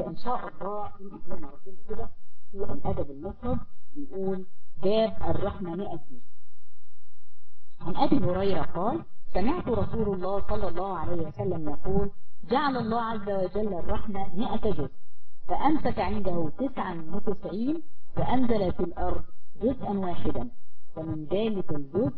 إن شاء الله زي ما ربنا كده في الأدب المفرد بنقول باب الرحمة 100 جزء عن أبي هريرة قال سمعت رسول الله صلى الله عليه وسلم يقول جعل الله عز وجل الرحمة 100 جزء فأمسك عنده 99 وأنزل في الأرض جزءا واحدا ومن ذلك الجزء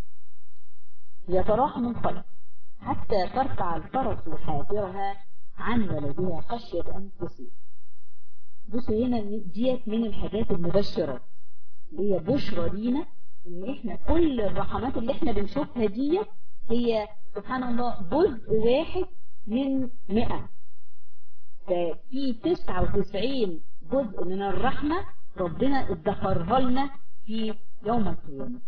يتراحم الخلق حتى ترفع الفرس حافرها عن ولدها خشية أن تصيب بصوا هنا ديت من الحاجات المبشرات اللي هي بشرى لينا ان احنا كل الرحمات اللي احنا بنشوفها ديت هي سبحان الله جزء واحد من مئة ففي تسعة وتسعين جزء من الرحمة ربنا ادخرها لنا في يوم القيامة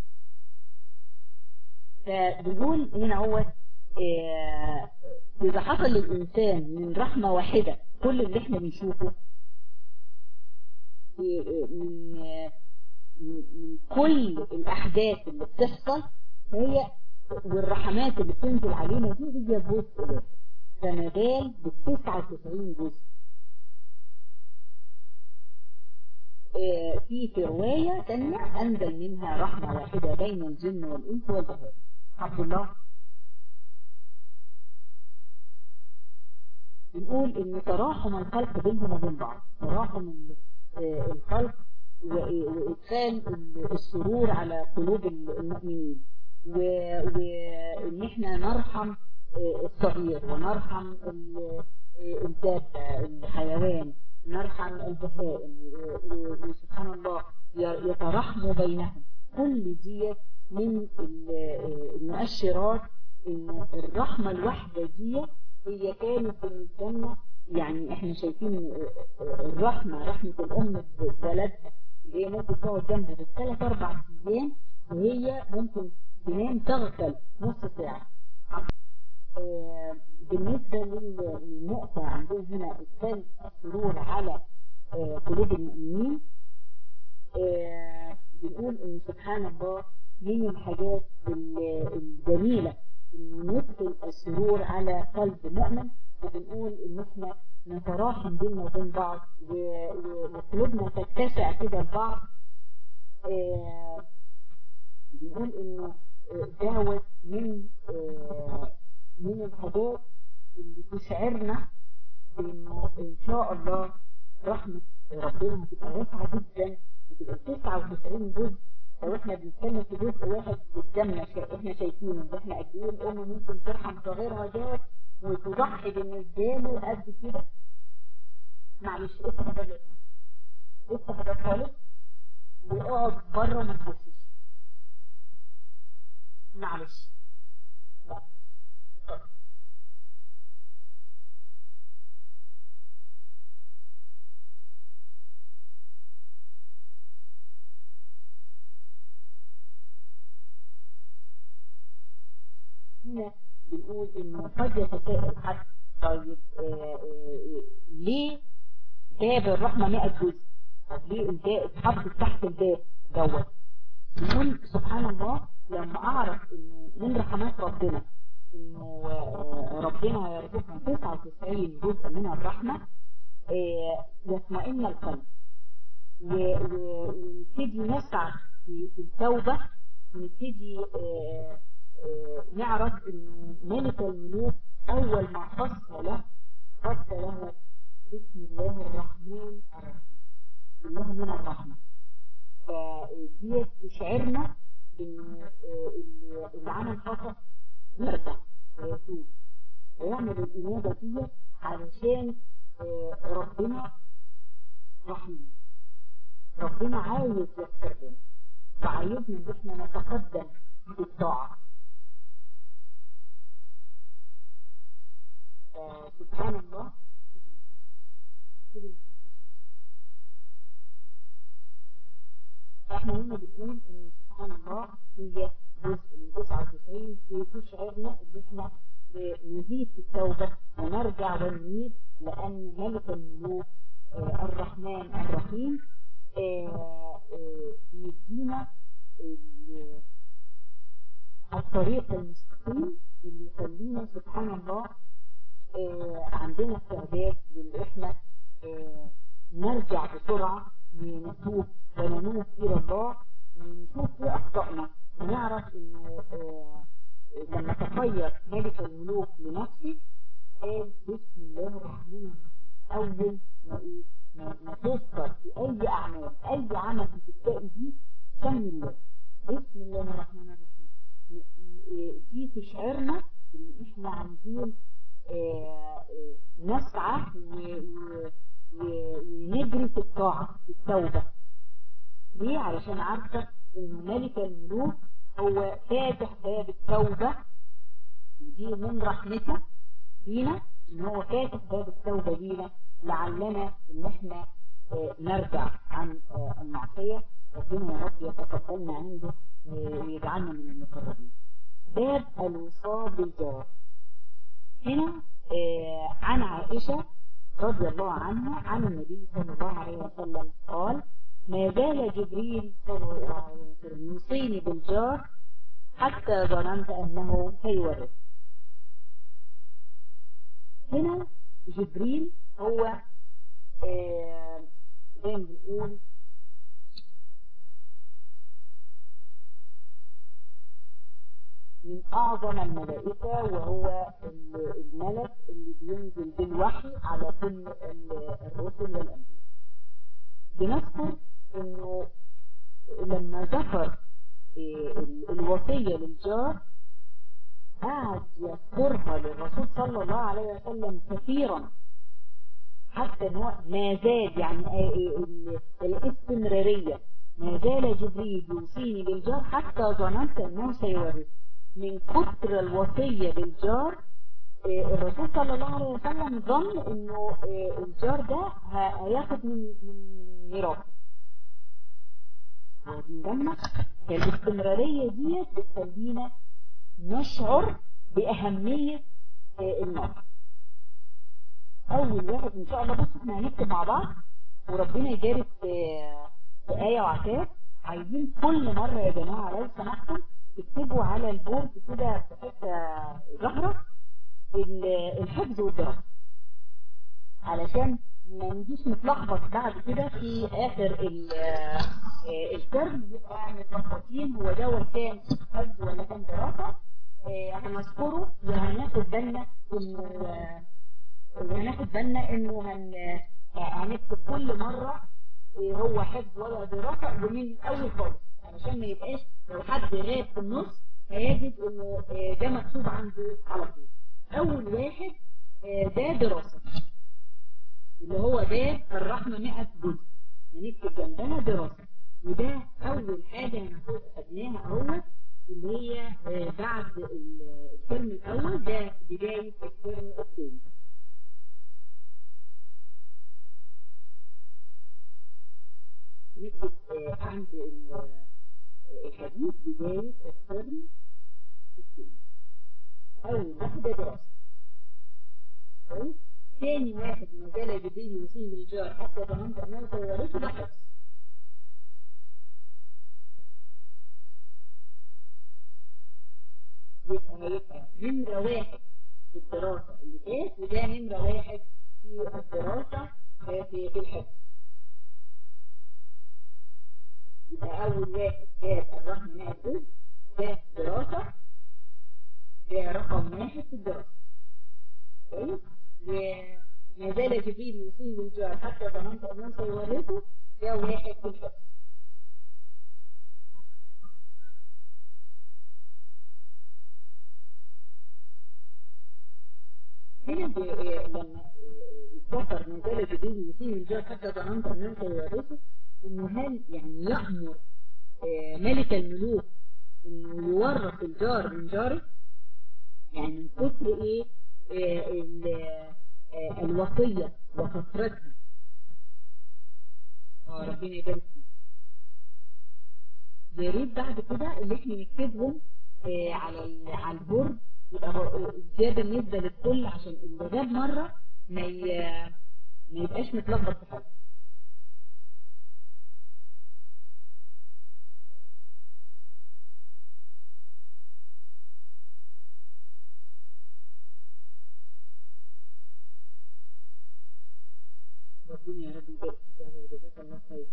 فبيقول هنا هو اه إذا حصل للإنسان من رحمة واحدة كل اللي احنا بنشوفه من من كل الأحداث اللي بتحصل هي والرحمات اللي بتنزل علينا دي هي جزء واحد فما بال بالتسعة وتسعين جزء في في رواية تانية أنزل منها رحمة واحدة بين الجن والإنس والبهائم عبد الله بنقول إن تراحم الخلق بينهم وبين بعض تراحم الخلق وإدخال السرور على قلوب المؤمنين وإن احنا نرحم الصغير ونرحم الدابة الحيوان نرحم البهائم وسبحان الله يترحموا بينهم كل دي من المؤشرات ان الرحمة الواحدة دي هي كانت بالنسبة لنا يعني احنا شايفين الرحمة رحمة الام بولدها اللي هي ممكن تقعد جنبه بالثلاث اربع ايام وهي ممكن تنام تغفل نص ساعة بالنسبة للنقطة عندنا هنا إدخال السرور على قلوب المؤمنين بنقول إن سبحان الله من الحاجات الجميلة إنه ندخل السرور على قلب مؤمن وبنقول إن إحنا نتراحم بيننا وبين بعض وقلوبنا تتسع كده لبعض بنقول إنه دعوة من من الحاجات اللي تشعرنا بانه ان شاء الله رحمة ربنا هتبقى واسعة جدا هتبقى 99 جزء لو احنا بنتكلم في جزء واحد قدامنا احنا شايفينه ان احنا قد ايه الام ممكن ترحم صغيرها ده وتضحي بالنسبه له قد كده معلش افتح ده افتح ده خالص واقعد بره وما تبصش معلش لا هنا بنقول انه قد يتساءل حد طيب آآ آآ ليه باب الرحمة 100 جزء طب ليه الباب اتحط تحت الباب دوت بنقول سبحان الله لما اعرف انه من رحمات ربنا انه ربنا هيرزقنا 99 جزء من الرحمة يطمئن القلب ونبتدي نسعى في التوبة ونبتدي نعرف ان ملك الملوك اول ما خص له خص له بسم الله الرحمن الرحيم الله من الرحمة فدي تشعرنا ان اللي عمل خطأ يرجع ويتوب ويعمل الإنابة دي علشان ربنا رحيم ربنا عايز يغفر لنا وعايزنا ان احنا نتقدم بالطاعة سبحان الله احنا هنا بنقول ان سبحان الله هي جزء من 99 في تشعرنا ان احنا نزيد في التوبة ونرجع ونميت لان ملك الملوك آه الرحمن الرحيم آه آه بيدينا الطريق المستقيم اللي يخلينا سبحان الله عندنا استعداد لان احنا نرجع بسرعة نتوب وننوب إلى الله ونشوف في أخطائنا ونعرف إنه آه لما تخير ملك الملوك لنفسه قال بسم الله الرحمن الرحيم أول ما إيه ما تذكر في أي أعمال أي عمل تبتدئي بيه سمي الله بسم الله الرحمن الرحيم دي تشعرنا إن إحنا عايزين نسعى ونجري في الطاعة في التوبة ليه؟ علشان عارفة إن ملك الملوك هو فاتح باب التوبة ودي من رحمته لينا إن هو فاتح باب التوبة لينا لعلنا إن إحنا نرجع عن المعصية ربنا يا رب يتقبلنا عنده ويجعلنا من المقربين باب الوصال بالجار هنا عن عائشة رضي الله عنها عن النبي صلى الله عليه وسلم قال ما زال جبريل صلى الله عليه وسلم يوصيني بالجار حتى ظننت أنه سيورث هنا جبريل هو زي ما بنقول من أعظم الملائكة وهو الملك اللي بينزل بالوحي على كل الرسل والأنبياء بنذكر انه لما ذكر الوصية للجار قعد يذكرها للرسول صلى الله عليه وسلم كثيرا حتى ان هو ما زاد يعني الاستمرارية ما زال جبريل يوصيني بالجار حتى ظننت انه سيورث من كتر الوصية بالجار الرسول صلى الله عليه وسلم ظن انه الجار ده هياخد من من ميراثه واخدين بالنا فالاستمرارية ديت بتخلينا نشعر بأهمية النار أول واحد إن شاء الله بص احنا هنكتب مع بعض وربنا يبارك في آية وعتاب عايزين كل مرة يا جماعة لو سمحتم تكتبوا على البورد كده في حتة ظهرة الحفظ والدراسة علشان ما نجيش نتلخبط بعد كده في اخر الترم يبقى متلخبطين هو ده كان حفظ ولا كان دراسة هنذكره وهناخد بالنا انه وهناخد بالنا انه هن هنكتب كل مرة هو حفظ ولا دراسة ومن الاول خالص علشان ما يبقاش لو حد غاب في النص هيجد انه ده مكتوب عنده على طول اول واحد ده دراسة اللي هو باب الرحمة 100 جزء هنكتب جنبها دراسة وده اول حاجة هناخد خدناها اول اللي هي بعد الترم الاول ده بداية الترم الثاني نكتب عند الحديث بداية الترم الثاني أول واحدة دراسة كويس ثاني واحد ما زال جديد يصيب الجار حتى ظننت أنه سيورثه ده حفظ يبقى هيبقى نمرة واحد في الدراسة اللي فات وده نمرة واحد في الدراسة في, في الحفظ يبقى أول واحد كان الرقم 100 جزء ده دراسة ده رقم واحد في الدراسة كويس وما زال جبريل يصيب الجار حتى ظننت أنه سيورثه ده واحد في الحفظ هنا لما اتذكر ما زال جبريل يصيب الجار حتى ظننت أنه سيورثه انه هل يعني يأمر ملك الملوك انه يورث الجار من جاره يعني من كتر ايه الوصية وكثرتها اه ربنا يبارك فيك يا ريت بعد كده اللي احنا نكتبهم على على البورد يبقى ده بالنسبة للكل عشان اللي غاب مرة ما ما يبقاش متلخبط في حاجة ربنا يا رب يبارك فيك يا هاجر جزاك الله خيرا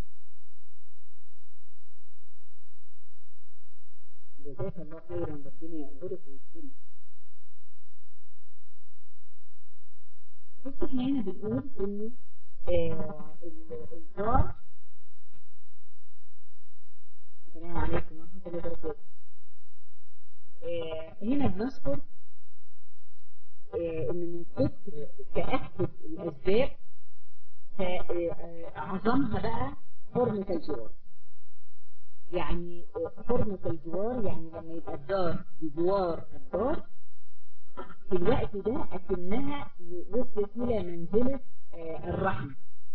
جزاك الله خيرا ربنا يقدرك ويكرمك بص احنا هنا بنقول انه آه الجار السلام عليكم ورحمة الله وبركاته آه هنا بنذكر آه ان من كتر تأكد الأسباب أعظمها بقى حرمة الجوار يعني حرمة الجوار يعني لما يبقى الدار بجوار الدار في الوقت ده أكنها وصلت إلى منزلة الرحم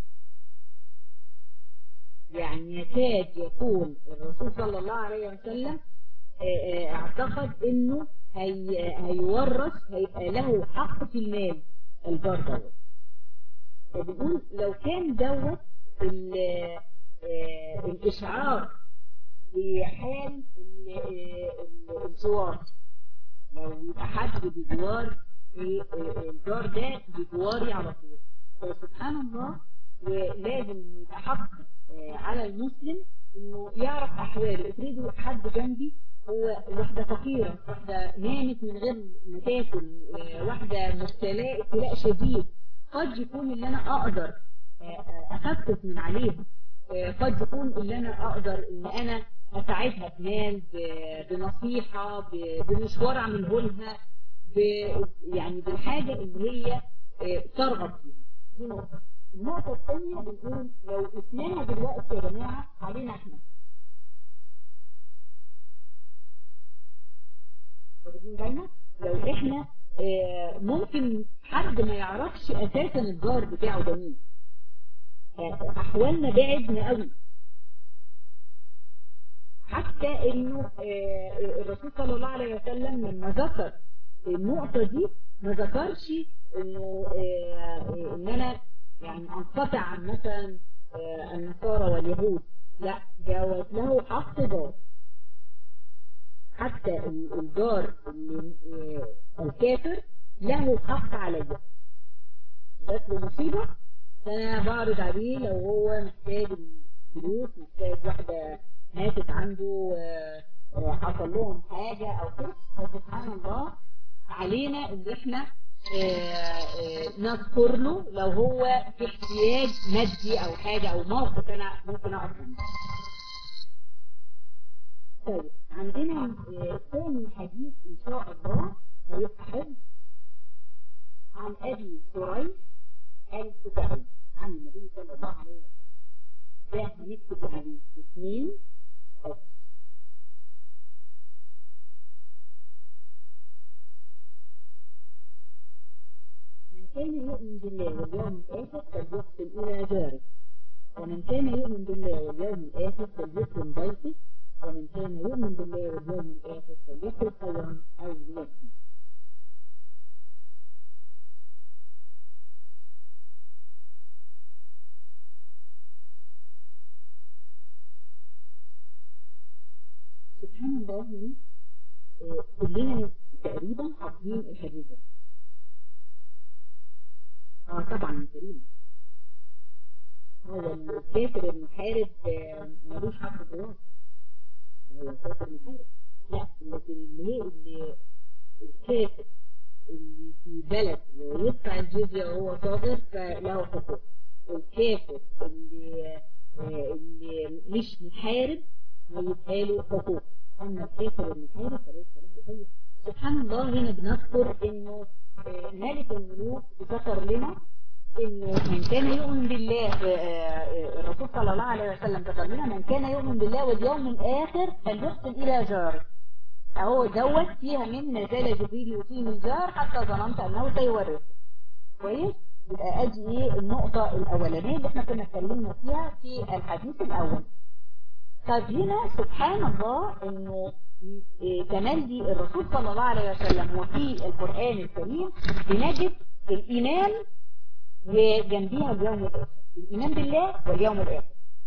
يعني يكاد يكون الرسول صلى الله عليه وسلم اعتقد انه هي هيورث هيبقى له حق في المال الجار دوت فبيقول لو كان دوت الاشعار بحال الجوار لو يبقى حد بجوار الجار ده بجواري على طول فسبحان الله ولازم يبقى حق على المسلم انه يعرف احواله افرضوا حد جنبي هو واحدة فقيرة واحدة نامت من غير ما تاكل واحدة مبتلاء ابتلاء شديد قد يكون اللي انا اقدر اخفف من عليها قد يكون اللي انا اقدر ان انا اساعدها بمال بنصيحة بمشوار اعمله لها يعني بالحاجة اللي هي ترغب فيها دي نقطة النقطة الثانية بنقول لو قسناها دلوقتي يا جماعة علينا احنا واخدين بالنا لو احنا اه ممكن حد ما يعرفش اساسا الجار بتاعه ده مين احوالنا بعدنا قوي حتى انه اه الرسول صلى الله عليه وسلم لما ذكر النقطة دي ما ذكرش انه اه ان انا يعني انقطع عن مثلا النصارى واليهود لا جاوز له حق جار حتى الجار الكافر له حق عليا جات له مصيبة فأنا بعرض عليه لو هو محتاج الفلوس محتاج واحدة ماتت عنده حصل لهم حاجة أو كده فسبحان الله علينا إن إحنا نذكر له لو هو في احتياج مادي أو حاجة أو موقف أنا ممكن أقف عنه طيب عندنا ثاني حديث إن شاء الله هيبقى حفظ عن أبي سريح السبعي عن النبي صلى الله عليه وسلم ده هنكتب عليه اثنين بس من كان يؤمن بالله واليوم الآخر فليحسن إلى جاره ومن كان يؤمن بالله واليوم الآخر فليكرم ضيفه ومن كان يؤمن بالله واليوم الآخر فليقل خيرا أو ليكن سبحان الله هنا كلنا تقريبا حافظين الحديث ده اه طبعا كريم هو الكافر المحارب ملوش حق جواه هو كافر محارب لا لكن اللي هي اللي الكافر اللي في بلد ويدفع الجزية وهو صاغر فله حقوق الكافر اللي اللي مش محارب هيبقى له حقوق أما الكافر المحارب فليس له أي سبحان الله هنا بنذكر إنه ملك الملوك ذكر لنا إنه من كان يؤمن بالله الرسول صلى الله عليه وسلم ذكر لنا من كان يؤمن بالله واليوم الآخر فليحسن إلى جاره أهو دوت فيها من نزال جبريل يقيم الجار حتى ظننت أنه سيورثه كويس يبقى أدي إيه النقطة الأولانية اللي احنا كنا اتكلمنا فيها في الحديث الأول طب هنا سبحان الله إنه تملي الرسول صلى الله عليه وسلم وفي القرآن الكريم بنجد الإيمان وجنبيها اليوم الآخر الإيمان بالله واليوم الآخر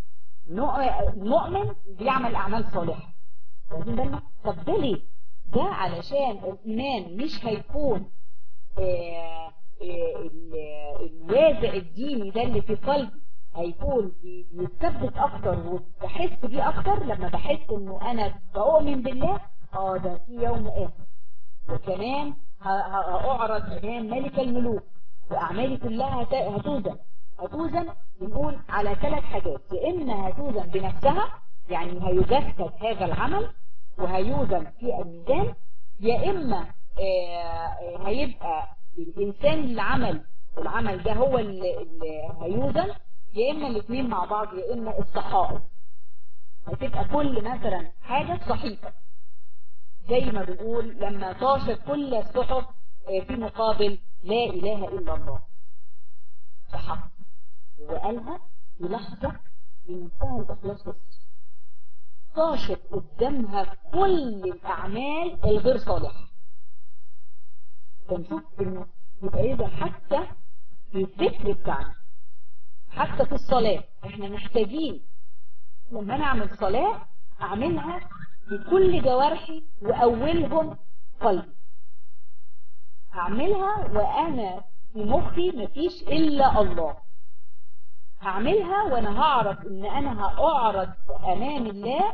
مؤمن بيعمل أعمال صالحة واخدين بالنا طب ده ليه ده علشان الإيمان مش هيكون آآ الوازع الديني ده اللي في قلبي هيكون بيتثبت اكتر وبحس بيه اكتر لما بحس انه انا بؤمن بالله اه ده في يوم اخر وكمان هأعرض امام ملك الملوك واعمالي كلها هتوزن هتوزن بنقول على ثلاث حاجات يا اما هتوزن بنفسها يعني هيجسد هذا العمل وهيوزن في الميزان يا اما هيبقى الانسان اللي عمل العمل ده هو اللي, اللي هيوزن يا اما الاثنين مع بعض يا اما الصحائف هتبقى كل مثلا حاجة صحيفة زي ما بنقول لما طاشت كل الصحف في مقابل لا اله الا الله صحف وقالها في لحظة بمنتهى الاخلاص والصدق طاشت قدامها كل الاعمال الغير صالحة فنشوف انه يبقى اذا حتى في الفكر بتاعنا حتى في الصلاة احنا محتاجين لما انا اعمل صلاة اعملها بكل جوارحي واولهم قلبي هعملها وانا في مخي مفيش الا الله هعملها وانا هعرف ان انا هاعرض امام الله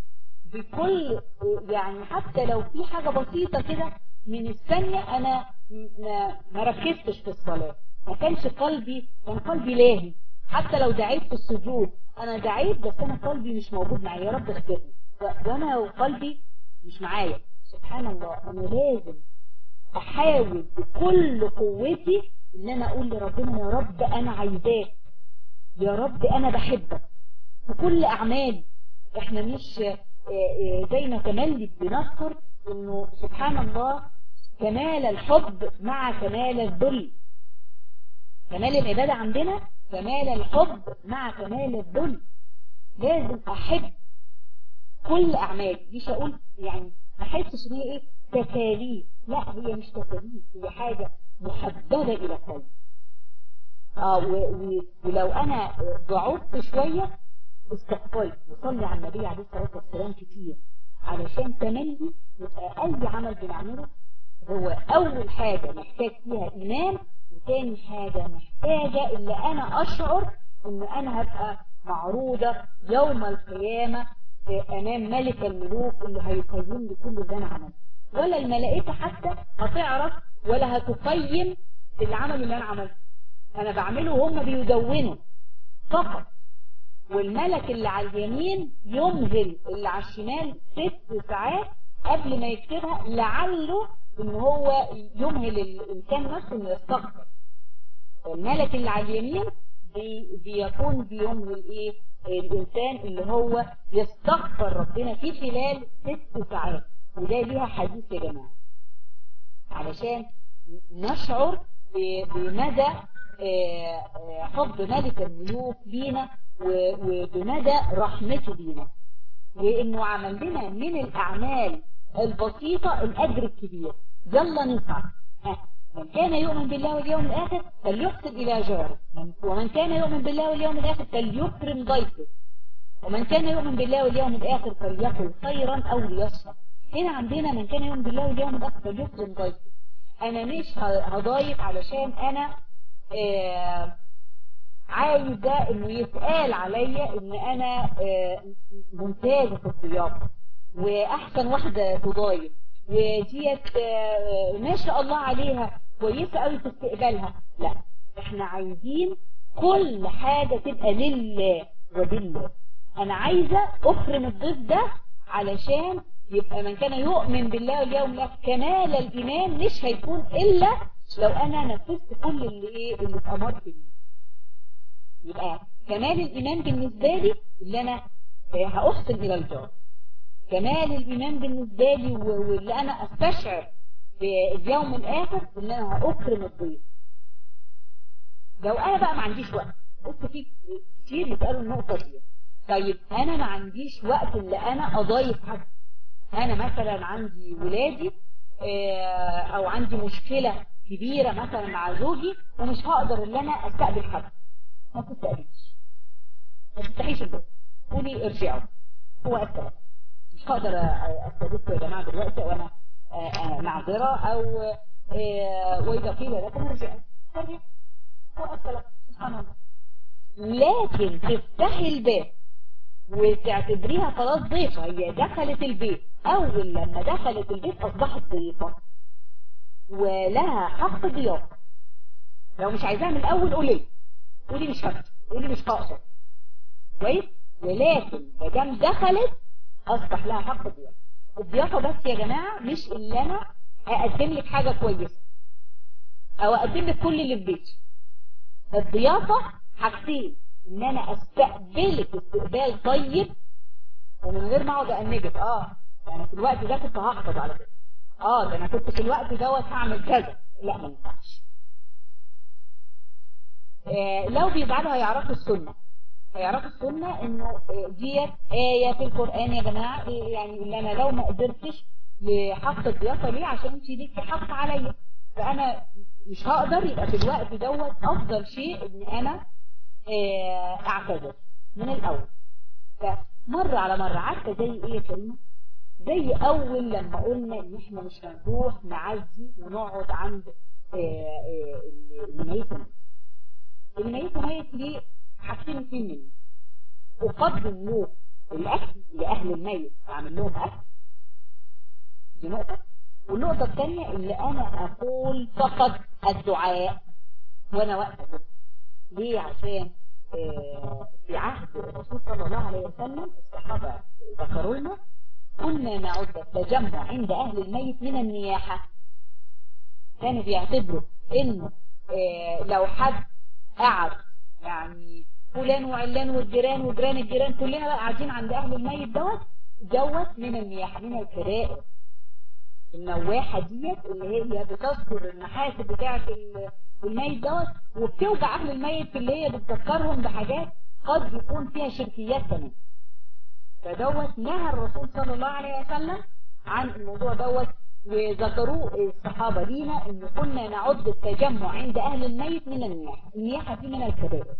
بكل يعني حتى لو في حاجة بسيطة كده من الثانية انا ما, ما ركزتش في الصلاة ما كانش قلبي كان قلبي لاهي حتى لو دعيت في السجود انا دعيت بس انا قلبي مش موجود معايا يا رب اغفرني وانا وقلبي مش معايا سبحان الله انا لازم احاول بكل قوتي ان انا اقول لربنا يا رب انا عايزاك يا رب انا بحبك في كل اعمالي احنا مش زي ما تملي بنذكر انه سبحان الله كمال الحب مع كمال الذل كمال العبادة عندنا كمال الحب مع كمال الذل لازم احب كل اعمالي مش اقول يعني ما احسش ان هي ايه تكاليف لا هي مش تكاليف هي حاجة محببة الى قلبي اه ولو انا ضعفت شوية استغفرت وصلي على النبي عليه الصلاة والسلام كتير علشان تملي يبقى اي عمل بنعمله هو اول حاجة محتاج فيها ايمان وتاني حاجة محتاجة اللي انا اشعر ان انا هبقى معروضة يوم القيامة امام ملك الملوك اللي هيقيم لي كل اللي انا عملته ولا الملائكة حتى هتعرف ولا هتقيم العمل اللي انا عملته انا بعمله وهم بيدونوا فقط والملك اللي على اليمين يمهل اللي على الشمال ست ساعات قبل ما يكتبها لعله ان هو يمهل الانسان نفسه انه يستغفر الملك اللي على اليمين بي بيكون بيمهل ايه الانسان اللي هو يستغفر ربنا في خلال ست ساعات وده ليها حديث يا جماعه علشان نشعر بمدى حب ملك الملوك لينا وبمدى رحمته بينا وانه عمل لنا من الاعمال البسيطة الاجر الكبير يلا نسعى من كان يؤمن بالله واليوم الاخر فليحسن الى جاره ومن كان يؤمن بالله واليوم الاخر فليكرم ضيفه ومن كان يؤمن بالله واليوم الاخر فليقل خيرا او ليصمت هنا عندنا من كان يؤمن بالله واليوم الاخر فليكرم ضيفه انا مش هضايف علشان انا آه عايزة انه يتقال عليا ان انا آه ممتازة في الضيافة واحسن واحدة تضايف وديت آه ما شاء الله عليها كويسة قوي في استقبالها لا احنا عايزين كل حاجة تبقى لله وبالله انا عايزة اكرم الضيف ده علشان يبقى من كان يؤمن بالله واليوم الاخر كمال الايمان مش هيكون الا لو انا نفذت كل اللي ايه اللي اتامرت بيه يبقى كمال الايمان بالنسبه لي اللي انا هاحسن الى الجار كمال الايمان بالنسبه لي واللي انا استشعر في اليوم الاخر ان انا هاكرم الضيف لو انا بقى ما عنديش وقت بص في كتير يسالوا النقطه دي طيب انا ما عنديش وقت اللي انا اضايف حد انا مثلا عندي ولادي او عندي مشكله كبيرة مثلا مع زوجي ومش هقدر ان انا استقبل حد ما تستقبلش ما تفتحيش الباب قولي ارجعوا هو السبب مش هقدر استقبلكم يا جماعة دلوقتي وانا معذرة او واذا قيل لكم ارجعوا تربية والسلام سبحان الله لكن تفتحي الباب وتعتبريها خلاص ضيفة هي دخلت البيت اول لما دخلت البيت اصبحت ضيفة ولها حق ضيافة لو مش عايزاها من الاول قولي قولي مش هفتح قولي مش هقصر كويس ولكن مادام دخلت اصبح لها حق ضيافة الضيافة بس يا جماعة مش اللي انا اقدم لك حاجة كويسة او اقدم لك كل اللي في بيتي الضيافة حاجتين ان انا استقبلك استقبال طيب ومن غير ما اقعد انجد اه يعني في الوقت ده كنت هحفظ على كده اه ده انا كنت في الوقت دوت هعمل كذا لا ما ينفعش آه لو بيزعلوا هيعرفوا السنة هيعرفوا السنة انه ديت آية في القرآن يا جماعة يعني اللي انا لو ما قدرتش لحق الضيافة ليه عشان انت ليكي حق عليا فانا مش هقدر يبقى في الوقت دوت افضل شيء ان انا اعتذر من الاول فمرة على مرة عارفة زي ايه يا كريمة زي اول لما قلنا ان احنا مش هنروح نعزي ونقعد عند اللي ميت اللي ميت ميت ليه حاجتين اتنين مني اقدم له الاكل لاهل الميت اعمل لهم اكل دي نقطة والنقطة الثانية اللي انا اقول فقط الدعاء وانا واقفة كده ليه عشان في عهد الرسول صلى الله عليه وسلم الصحابة ذكروا لنا كنا نعد التجمع عند اهل الميت من النياحة كانوا بيعتبروا انه لو حد قعد يعني فلان وعلان والجيران وجيران الجيران كلنا بقى قاعدين عند اهل الميت دوت دوت من النياحة من الكرائم النواحة ديت اللي هي بتذكر المحاسب بتاعة الميت دوت وبتوجع اهل الميت اللي هي بتذكرهم بحاجات قد يكون فيها شركيات كمان فدوت نهى الرسول صلى الله عليه وسلم عن الموضوع دوت وذكروه الصحابة لينا ان كنا نعد التجمع عند اهل الميت من النياحة النياحة دي من الكبائر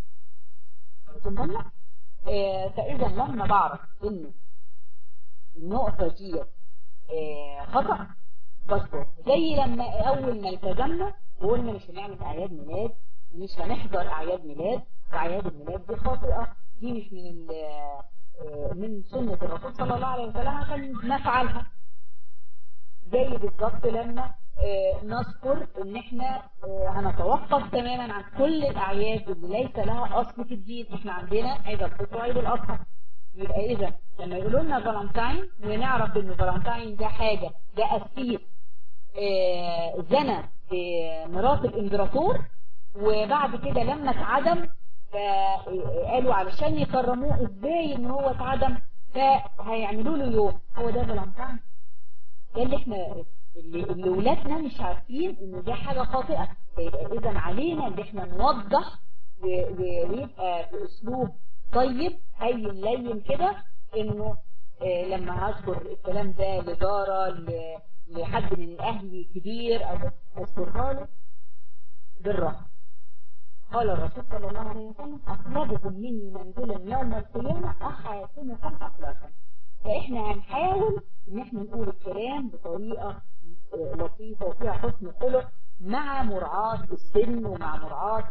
بالك آه فاذا لما بعرف انه النقطة دي آه خطأ بذكر زي لما اول ما التزمنا وقلنا مش هنعمل اعياد ميلاد ومش هنحضر اعياد ميلاد واعياد الميلاد دي خاطئة دي مش من آه من سنة الرسول صلى الله عليه وسلم عشان نفعلها زي بالظبط لما نذكر ان احنا هنتوقف تماما عن كل الاعياد اللي ليس لها اصل في الدين احنا عندنا عيد الفطر وعيد الاضحى يبقى اذا لما يقولوا لنا فالنتاين ونعرف ان فالنتاين ده حاجه ده اسيس زنى مرات الامبراطور وبعد كده لما اتعدم فقالوا علشان يكرموه ازاي ان هو اتعدم فهيعملوا له يوم هو ده فالنتاين ده اللي احنا اللي, اللي ولادنا مش عارفين ان ده حاجة خاطئة فيبقى اذا علينا ان احنا نوضح ويبقى باسلوب طيب هين لين كده انه اه لما هذكر الكلام ده لجارة لحد من اهلي كبير او اذكرها له بالرحمة قال الرسول صلى الله عليه وسلم أقربكم مني منزلا يوم القيامة أحاسنكم أخلاقا فإحنا هنحاول إن إحنا نقول الكلام بطريقة لطيفة وفيها حسن خلق مع مراعاة السن ومع مراعاة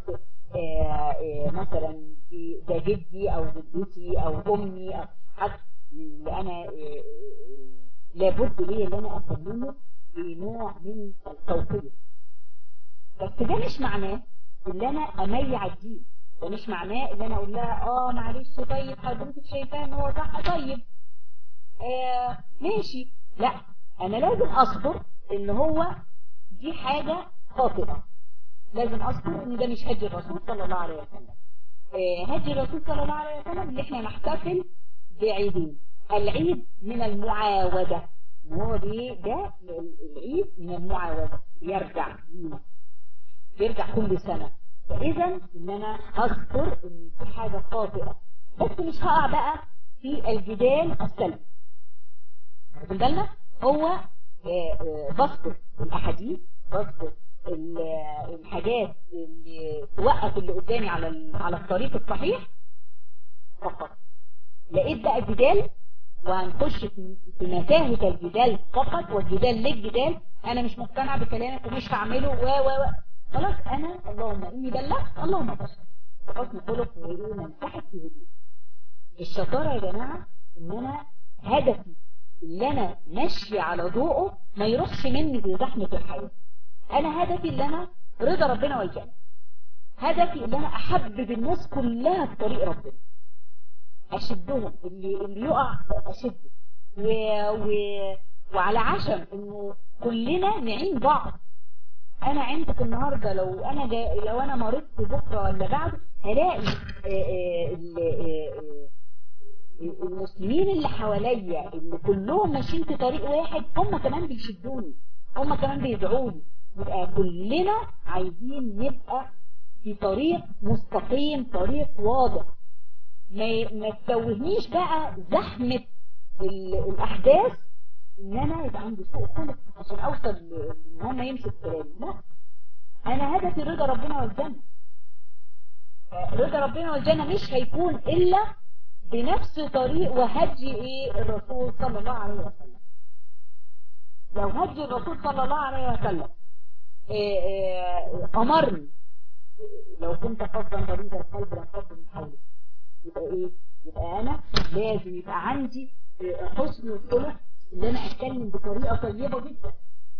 مثلا ده جدي أو جدتي أو أمي أو حد اللي أنا لابد ليه اللي أنا أكلمه بنوع من التوقيت بس ده مش معناه اللي انا اميع الدين ده مش معناه ان انا اقول لها اه معلش طيب حضرتك شايفاه ان هو صح طيب آه ماشي لا انا لازم اصبر ان هو دي حاجة خاطئة لازم اصبر ان ده مش هدي الرسول صلى الله عليه وسلم آه هدي الرسول صلى الله عليه وسلم ان احنا نحتفل بعيدين العيد من المعاودة هو دي ده العيد من المعاودة يرجع لينا بيرجع كل سنة فإذا إن أنا أذكر إن دي حاجة خاطئة بس مش هقع بقى في الجدال السلبي واخدين بالنا هو بذكر الأحاديث بذكر الحاجات اللي توقف اللي قدامي على على الطريق الصحيح فقط لقيت بقى جدال وهنخش في متاهة الجدال فقط والجدال للجدال انا مش مقتنع بكلامك ومش هعمله و و و خلاص انا اللهم اني بلغت اللهم بشر حسن خلق وايه منفحت في هدوء الشطارة يا جماعة ان انا هدفي اللي انا ماشي على ضوءه ما يروحش مني في زحمة الحياة انا هدفي اللي انا رضا ربنا والجنة هدفي اللي انا احبب الناس كلها في طريق ربنا اشدهم اللي, اللي يقع اشده و... و... وعلى عشم انه كلنا نعين بعض انا عندك النهاردة لو انا جا... لو انا مرضت بكرة ولا بعد هلاقي المسلمين اللي حواليا اللي كلهم ماشيين في طريق واحد هم كمان بيشدوني هم كمان بيدعوني يبقى كلنا عايزين نبقى في طريق مستقيم طريق واضح ما ما تتوهنيش بقى زحمة الأحداث إن أنا يبقى عندي سوء خلق عشان أوصل إن هم يمشوا كلامي لا أنا هدفي رضا ربنا والجنة رضا ربنا والجنة مش هيكون إلا بنفس طريق وهدي إيه الرسول صلى الله عليه وسلم لو هدي الرسول صلى الله عليه وسلم إيه إيه أمرني لو كنت فضلا مريض القلب لانفض من حولك يبقى ايه يبقى انا لازم يبقى عندي حسن الخلق ان انا اتكلم بطريقه طيبه جدا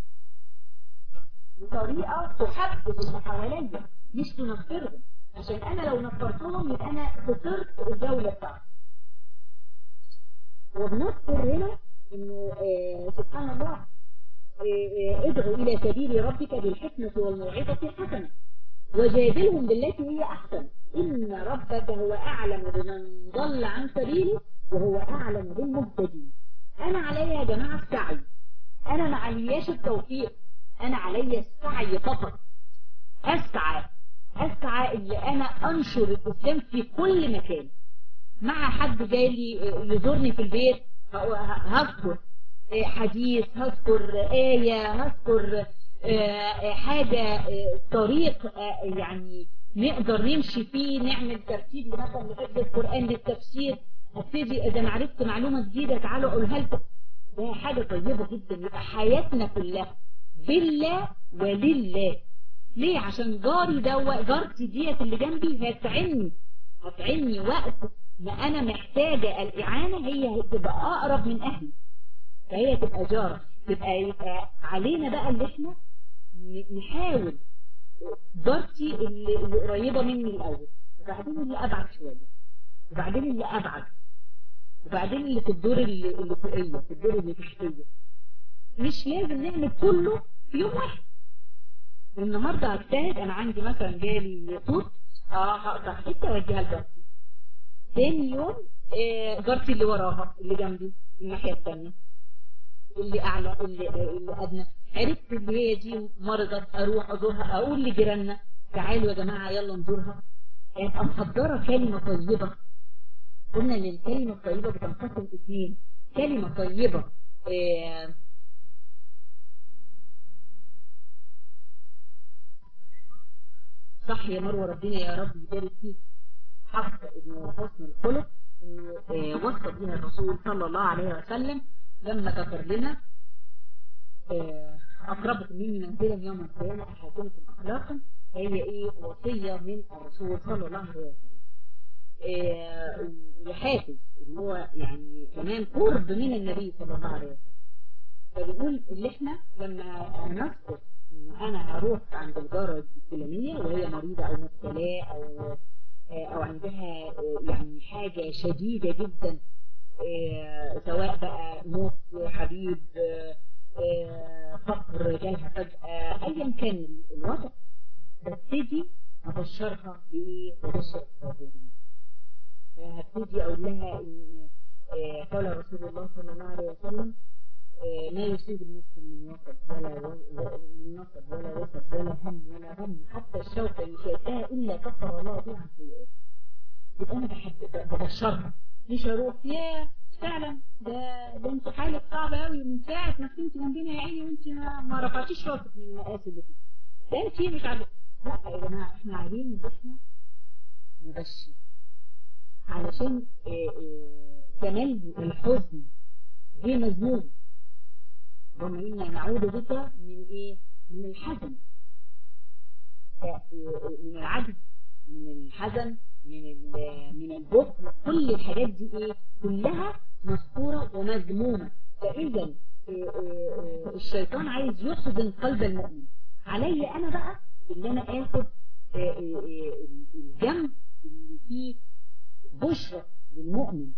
بطريقه تحبب اللي حواليا مش تنفرهم عشان انا لو نفرتهم يبقى انا خسرت الجوله بتاعتي وبنذكر هنا انه آه سبحان الله آه ادعو الى سبيل ربك بالحكمه والموعظه الحسنه وجادلهم بالتي هي أحسن إن ربك هو أعلم بمن ضل عن سبيله وهو أعلم بالمهتدين أنا علي يا جماعة السعي أنا ما علياش التوفيق أنا علي السعي فقط أسعى أسعى اللي أنا أنشر الإسلام في كل مكان مع حد جاي لي يزورني في البيت هذكر حديث هذكر آية هذكر حاجة طريق يعني نقدر نمشي فيه نعمل ترتيب مثلا لحفظ القرآن للتفسير ابتدي اذا عرفت معلومة جديدة تعالوا اقولها لكم ده حاجة طيبة جدا يبقى حياتنا كلها بالله ولله ليه عشان جاري ده جارتي ديت اللي جنبي هتعني هتعني وقت ما انا محتاجة الاعانة هي هتبقى اقرب من اهلي فهي تبقى جارة تبقى يبقى علينا بقى اللي احنا نحاول جارتي اللي, اللي قريبة مني الأول وبعدين اللي أبعد شوية وبعدين اللي أبعد وبعدين اللي في الدور اللي, اللي فوقية في الدور اللي تحتية مش لازم نعمل كله في يوم واحد النهاردة هجتهد أنا عندي مثلا جالي توت اه هقطع حتة واديها لجارتي تاني يوم آه جارتي اللي وراها اللي جنبي الناحية التانية اللي أعلى اللي, اللي أدنى عرفت اللي هي دي مرضت أروح أزورها أقول لجيراننا تعالوا يا جماعة يلا نزورها يعني محضرة كلمة طيبة قلنا ان الكلمة الطيبة بتنقسم اثنين كلمة طيبة آه صح يا مروة ربنا يا رب يبارك فيك حق انه حسن الخلق انه آه وصى بها الرسول صلى الله عليه وسلم لما ذكر لنا آه أقربكم مني منزلا يوم القيامة أحسنكم أخلاقا هي إيه وصية من الرسول صلى الله عليه وسلم آه وحافظ اللي هو يعني كمان قرب من النبي صلى الله عليه وسلم فبنقول اللي احنا لما نذكر ان انا هروح عند الجارة الفلانية وهي مريضة او مبتلاة او او عندها يعني حاجة شديدة جدا سواء بقى موت حبيب فقر جالها فجأة ايا كان الوضع ببتدي ابشرها بايه وبشر الصابرين هبتدي اقول لها ان قال رسول الله صلى الله عليه وسلم ما يصيب المسلم من وسط ولا من نصب ولا وسط ولا هم ولا غم حتى الشوكة اللي شايفاها إلا كفر الله بها عن سيئات يبقى أنا بحب ببشرها مش هروح يا فعلا ده ده انت حالك صعبة قوي من ساعة ما كنت جنبنا يا عيني وانت ما, ما رفعتيش راسك من المقاس اللي فيه ده انت مش عارفة لا يا جماعة احنا عايزين ان احنا نبشر علشان تملي الحزن دي مذموم ضمن إنا نعود بك من إيه؟ من الحزن من العجز من الحزن من من البخل كل الحاجات دي ايه كلها مذكورة ومذمومة فاذا الشيطان عايز يحزن قلب المؤمن علي انا بقى ان انا اخد الجنب اللي فيه بشرة للمؤمن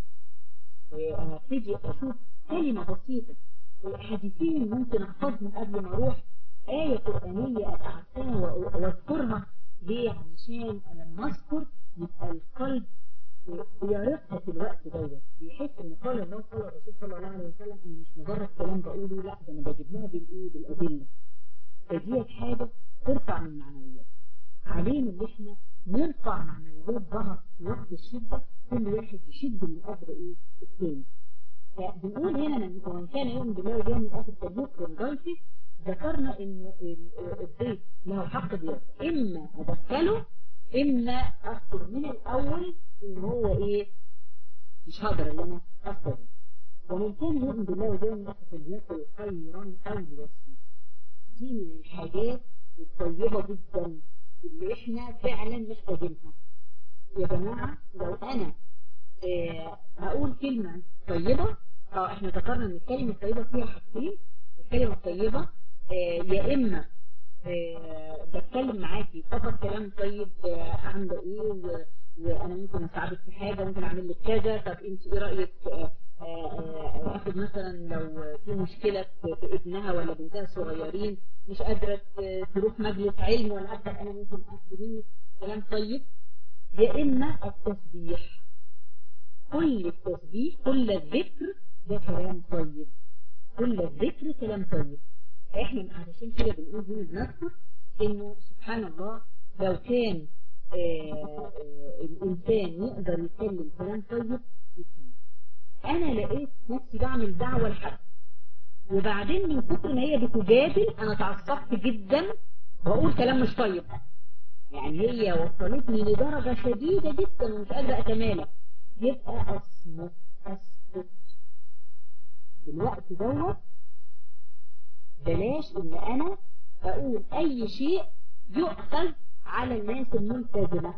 ابتدي اشوف كلمة بسيطة حديثين ممكن احفظهم قبل ما اروح آية قرآنية اتعبتها واذكرها ليه علشان لما اذكر يبقى القلب بيرقها في الوقت دوت بيحس ان قال الله قال الرسول صلى الله عليه وسلم انا مش مجرد كلام بقوله لا ده انا بجيب لها بالايه بالادله فديت حاجه ترفع من معنويات علينا ان احنا نرفع معنويات بعض في وقت الشده كل واحد يشد من قدر ايه الثاني فبنقول هنا ومن كان يؤمن بالله واليوم الاخر فليكرم ضيفه ذكرنا ان الضيف له حق ضيافه اما ادخله اما اذكر من الاول ان هو ايه مش هقدر ان انا اذكر ومن كان يؤمن بالله واليوم الاخر فليكن خيرا او ليصمت دي من الحاجات الطيبه جدا اللي احنا فعلا محتاجينها يا جماعه لو انا آه هقول كلمه طيبه اه احنا ذكرنا ان الكلمه الطيبه فيها حاجتين الكلمه الطيبه آه يا اما آه بتكلم معاكي فقط كلام طيب آه عامله ايه و... وانا ممكن اساعدك في حاجه ممكن اعمل لك كذا طب انت ايه رايك اخد مثلا لو في مشكله في ابنها ولا بنتها صغيرين مش قادره تروح مجلس علم ولا حتى انا ممكن اخد منك كلام طيب يا اما التسبيح كل التسبيح كل الذكر ده كلام طيب كل الذكر كلام طيب احنا علشان كده بنقول هنا بنذكر انه سبحان الله لو كان آآ آآ الانسان يقدر يتكلم كلام طيب يتكلم انا لقيت نفسي بعمل دعوة لحد وبعدين من كتر ما هي بتجادل انا تعصبت جدا واقول كلام مش طيب يعني هي وصلتني لدرجة شديدة جدا ومش قادرة اتمالك يبقى اصمت اسكت الوقت دوت بلاش ان انا اقول اي شيء يؤخذ على الناس الملتزمة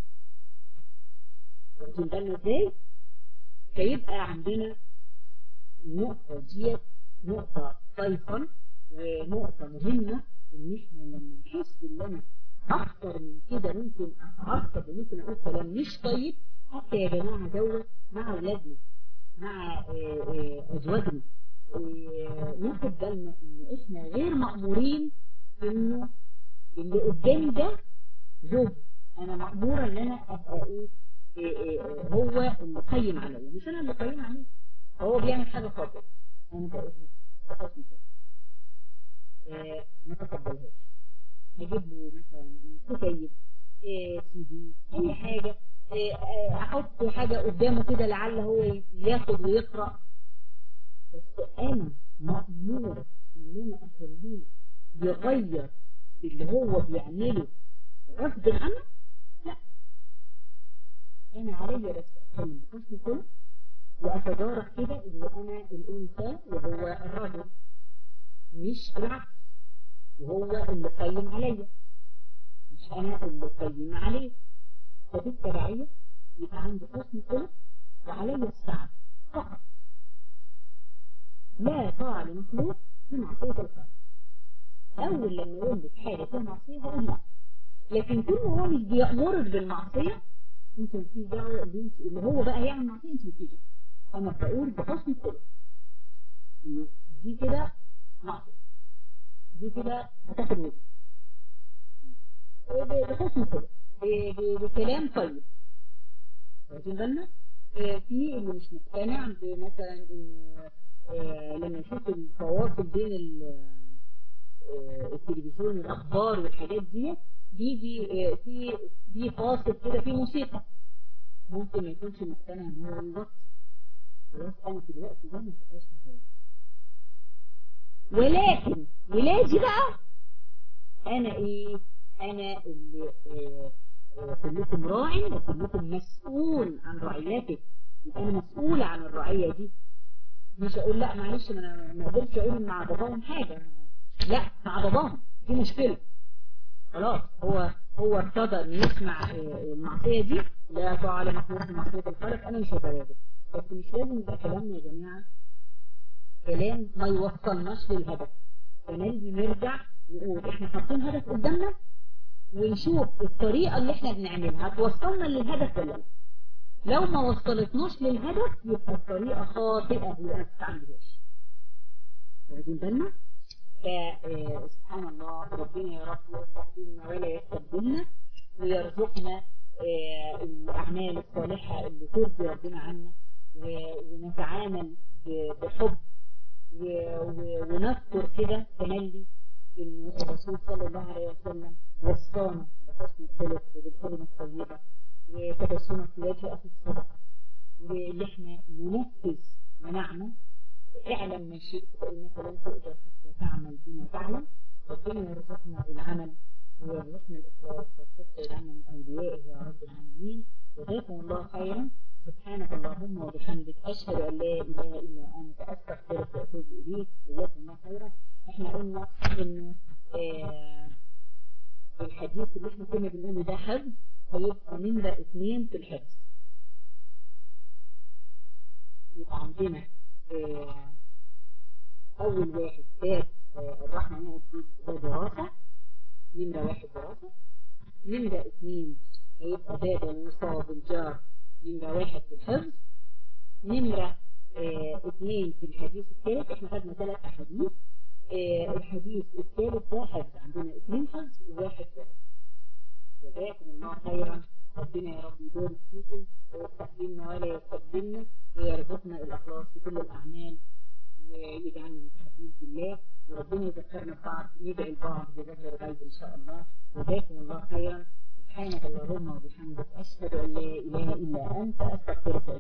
واخدين بالنا ازاي فيبقى عندنا النقطة ديت نقطة فيصل ونقطة مهمة ان احنا لما نحس ان انا اكتر من كده ممكن اتعصب وممكن اقول كلام مش طيب حتى يا جماعة دوت مع اولادنا مع ازواجنا ناخد بالنا ان احنا غير مأمورين انه اللي قدامي ده زوج انا مأمورة ان انا ابقى ايه, إيه, إيه هو اللي قيم عليا مش انا اللي قيم عليه هو بيعمل حاجة خاطئ انا بقول خطأتني كده إيه ما تقبلهاش هجيب له مثلا كتيب إيه سي دي اي حاجة إيه احط حاجة قدامه كده لعل هو ياخد ويقرأ بس انا مأمور ان انا اخليه يغير اللي هو بيعمله غصب عنه لا انا عليا بس اتكلم بحسن كل واتدارك كده ان انا الانثى وهو الرجل مش العكس وهو اللي قيم عليا مش انا اللي قيم عليه فبالتبعية يبقى عندي حسن كل وعليا السعد فقط لا طاعة لمخلوق في معصية الخالق أول لما يقول لك حاجة فيها معصية هقول لا لكن طول ما هو مش بيأمرك بالمعصية انت مفيش دعوة اللي, انت اللي هو بقى يعمل معصية انت مفيش دعوة أنا بقول بحسن خلق إنه دي كده معصية دي كده هتاخد وزن بحسن خلق بكلام طيب واخدين بالنا في اللي مش مقتنع بمثلا انه آه لما يشوف التواصل بين آه التلفزيون الاخبار والحاجات دي بيجي آه في في فاصل كده في موسيقى ممكن ما يكونش مقتنع ان هو يوطي خلاص انا في الوقت ده ما تبقاش متابع ولكن ولادي بقى انا ايه انا اللي كلكم راع وكلكم مسؤول عن رعيتك يبقى انا مسؤولة عن الرعية دي مش اقول لا معلش ما انا ما قدرتش اقول مع باباهم حاجة لا مع باباهم دي مشكلة خلاص هو هو ارتضى ان يسمع المعصية دي لا طاعة لمخلوق في معصية الخالق انا مش هتواجد بس مش لازم يبقى كلامنا يا جماعة كلام ما يوصلناش للهدف فنلجي نرجع نقول احنا حاطين هدف قدامنا ونشوف الطريقة اللي احنا بنعملها هتوصلنا للهدف ولا لا لو ما وصلتناش للهدف يبقى الطريقة خاطئة هي ما تستعملهاش واخدين بالنا فسبحان الله ربنا يا رب يستخدمنا ولا يستبدلنا ويرزقنا الأعمال الصالحة اللي ترضي ربنا عنا ونتعامل بحب ونذكر كده تملي ان الرسول صلى الله عليه وسلم وصانا بحسن الخلق وبالكلمة الطيبة وتبسمك في وجه أخي الصدقة واللي احنا ننفذ ونعمل اعلم ما شئت فإنك لن تقدر حتى تعمل بما تعلم ربنا يرزقنا العمل ويرزقنا الإخلاص والصدق والعمل من أوليائه يا رب العالمين جزاكم الله خيرا سبحانك اللهم وبحمدك أشهد أن لا إله إلا أنت أستغفرك وأتوب إليك جزاكم الله خيرا احنا قلنا إنه آه الحديث اللي احنا كنا بنقوله ده حفظ هيبقى نمرة اثنين في الحفظ يبقى عندنا آه أول واحد باب آه الرحمة نقف ده دراسة نمرة واحد دراسة نمرة اثنين هيبقى باب الوصى بالجار نمرة واحد في الحفظ نمرة اه اثنين في الحديث الثالث احنا خدنا ثلاث احاديث اه الحديث الثالث ده حفظ عندنا اثنين حفظ وواحد حفظ جزاكم الله خيرا ربنا يا رب يبارك فيكم ويستخدمنا ولا يستخدمنا ويرزقنا الاخلاص في كل الاعمال ويجعلنا متحبين بالله وربنا يذكرنا ببعض ندعي البعض بذكر الغيب ان شاء الله جزاكم الله خيرا سبحانك اللهم وبحمدك أشهد أن لا إله إلا أنت أستغفرك